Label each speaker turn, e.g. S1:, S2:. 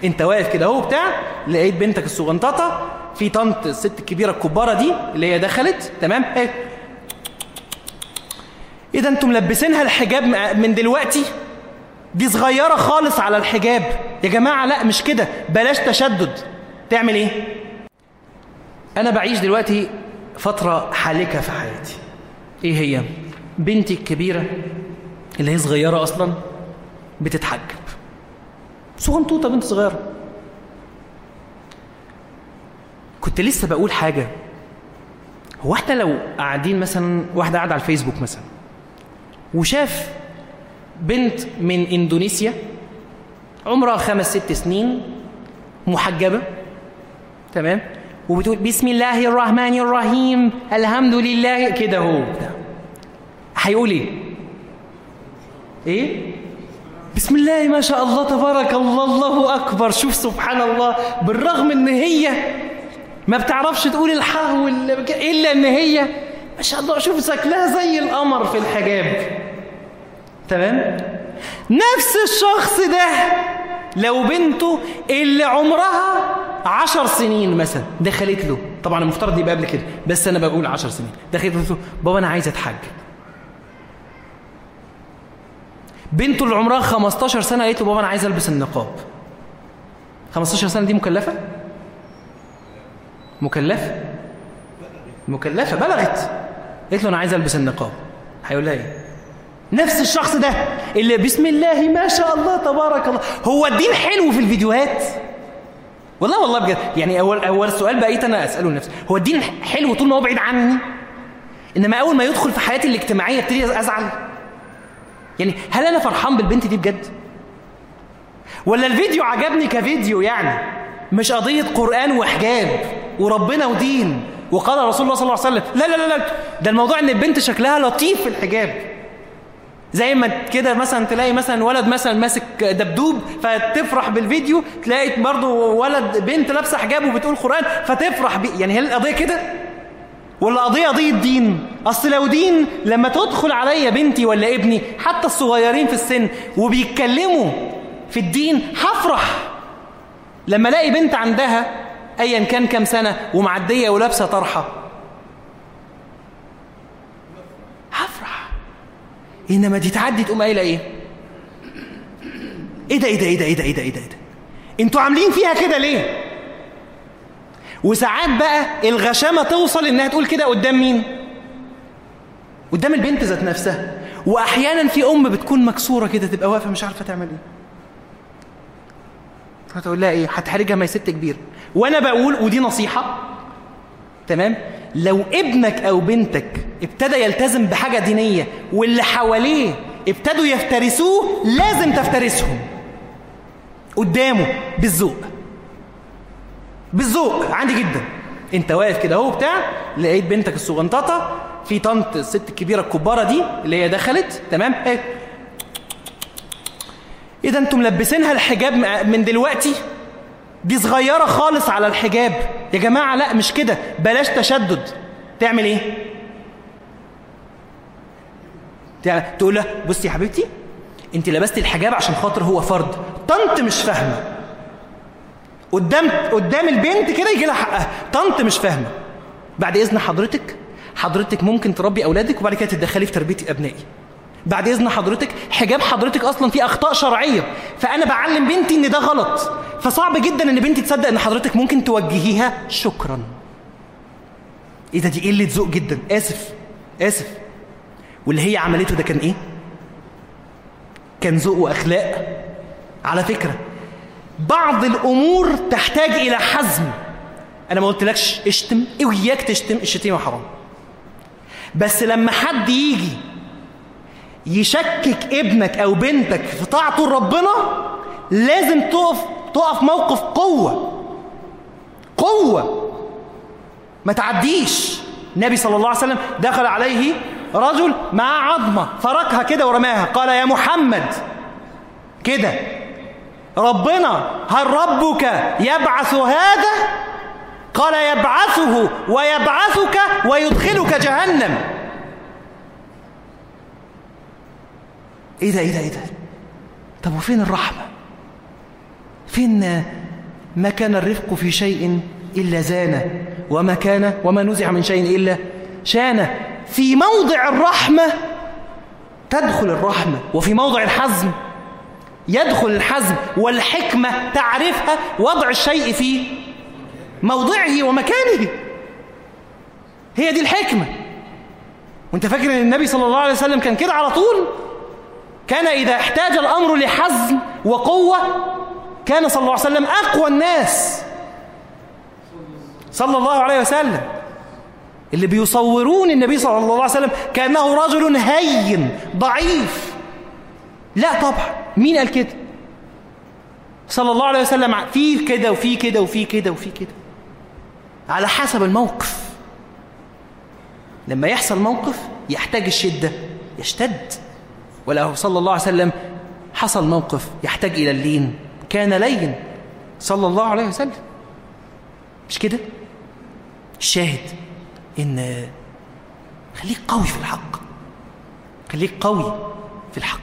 S1: انت واقف كده اهو بتاع لقيت بنتك الصغنططه في طنط الست الكبيره الكباره دي اللي هي دخلت تمام ايه ايه ده انتم ملبسينها الحجاب من دلوقتي دي صغيره خالص على الحجاب يا جماعه لا مش كده بلاش تشدد تعمل ايه انا بعيش دلوقتي فتره حالكه في حياتي ايه هي بنتي الكبيره اللي هي صغيره اصلا بتتحجب صغنطوطه بنت صغيره كنت لسه بقول حاجه هو احنا لو قاعدين مثلا واحده قاعده على الفيسبوك مثلا وشاف بنت من اندونيسيا عمرها خمس ست سنين محجبه تمام وبتقول بسم الله الرحمن الرحيم الحمد لله كده هو هيقول ايه ايه بسم الله ما شاء الله تبارك الله الله اكبر شوف سبحان الله بالرغم ان هي ما بتعرفش تقول الحاء الا ان هي ما شاء الله شوف شكلها زي القمر في الحجاب تمام نفس الشخص ده لو بنته اللي عمرها عشر سنين مثلا دخلت له طبعا المفترض يبقى قبل كده بس انا بقول عشر سنين دخلت له بابا انا عايزه اتحجب بنته اللي عمرها 15 سنه قالت له بابا انا عايزه البس النقاب 15 سنه دي مكلفه مكلفه مكلفه بلغت قالت له انا عايزه البس النقاب هيقول لها ايه نفس الشخص ده اللي بسم الله ما شاء الله تبارك الله هو الدين حلو في الفيديوهات والله والله بجد يعني اول اول سؤال بقيت انا اساله لنفسي هو الدين حلو طول ما هو بعيد عني انما اول ما يدخل في حياتي الاجتماعيه ابتدي ازعل يعني هل انا فرحان بالبنت دي بجد ولا الفيديو عجبني كفيديو يعني مش قضيه قران وحجاب وربنا ودين وقال رسول الله صلى الله عليه وسلم لا لا لا لا ده الموضوع ان البنت شكلها لطيف في الحجاب زي ما كده مثلا تلاقي مثلا ولد مثلا ماسك دبدوب فتفرح بالفيديو تلاقي برضه ولد بنت لابسه حجاب وبتقول قران فتفرح بي يعني هل القضيه كده ولا قضيه قضيه دين اصل لو دين لما تدخل عليا بنتي ولا ابني حتى الصغيرين في السن وبيتكلموا في الدين هفرح لما الاقي بنت عندها ايا كان كام سنه ومعديه ولابسه طرحه هفرح انما دي تعدي تقوم قايله ايه ايه ده ايه ده ايه ده ايه ده ايه ده ايه ده انتوا عاملين فيها كده ليه وساعات بقى الغشامه توصل انها تقول كده قدام مين قدام البنت ذات نفسها واحيانا في ام بتكون مكسوره كده تبقى واقفه مش عارفه تعمل ايه هتقول لها ايه هتحرجها ما هي ست كبيره وانا بقول ودي نصيحه تمام لو ابنك او بنتك ابتدى يلتزم بحاجه دينيه واللي حواليه ابتدوا يفترسوه لازم تفترسهم قدامه بالذوق بالذوق عندي جدا انت واقف كده اهو بتاع لقيت بنتك الصغنططه في طنط الست الكبيره الكباره دي اللي هي دخلت تمام ايه ايه ده انتم ملبسينها الحجاب من دلوقتي دي صغيره خالص على الحجاب يا جماعه لا مش كده بلاش تشدد تعمل ايه تقول لها بصي يا حبيبتي انت لبستي الحجاب عشان خاطر هو فرض طنط مش فاهمه قدام قدام البنت كده يجي لها حقها طنط مش فاهمه بعد اذن حضرتك حضرتك ممكن تربي اولادك وبعد كده تتدخلي في تربيه ابنائي بعد اذن حضرتك حجاب حضرتك اصلا فيه اخطاء شرعيه فانا بعلم بنتي ان ده غلط فصعب جدا ان بنتي تصدق ان حضرتك ممكن توجهيها شكرا ايه ده دي قله ذوق جدا اسف اسف واللي هي عملته ده كان ايه كان ذوق واخلاق على فكره بعض الامور تحتاج الى حزم انا ما قلتلكش اشتم وياك تشتم الشتيمه حرام بس لما حد يجي يشكك ابنك او بنتك في طاعته لربنا لازم تقف تقف موقف قوه قوه ما تعديش النبي صلى الله عليه وسلم دخل عليه رجل مع عظمه فركها كده ورماها قال يا محمد كده ربنا هل ربك يبعث هذا قال يبعثه ويبعثك ويدخلك جهنم ايه ده ايه ده ايه ده طب وفين الرحمه فين ما كان الرفق في شيء إلا زانه وما كان وما نزع من شيء إلا شانه في موضع الرحمة تدخل الرحمة وفي موضع الحزم يدخل الحزم والحكمة تعرفها وضع الشيء في موضعه ومكانه هي دي الحكمة وانت فاكر ان النبي صلى الله عليه وسلم كان كده على طول كان إذا احتاج الأمر لحزم وقوة كان صلى الله عليه وسلم أقوى الناس صلى الله عليه وسلم اللي بيصورون النبي صلى الله عليه وسلم كأنه رجل هين ضعيف لا طبعا مين قال كده صلى الله عليه وسلم في كده وفي كده وفي كده وفي كده على حسب الموقف لما يحصل موقف يحتاج الشدة يشتد وله صلى الله عليه وسلم حصل موقف يحتاج إلى اللين كان لين صلى الله عليه وسلم مش كده الشاهد إن خليك قوي في الحق خليك قوي في الحق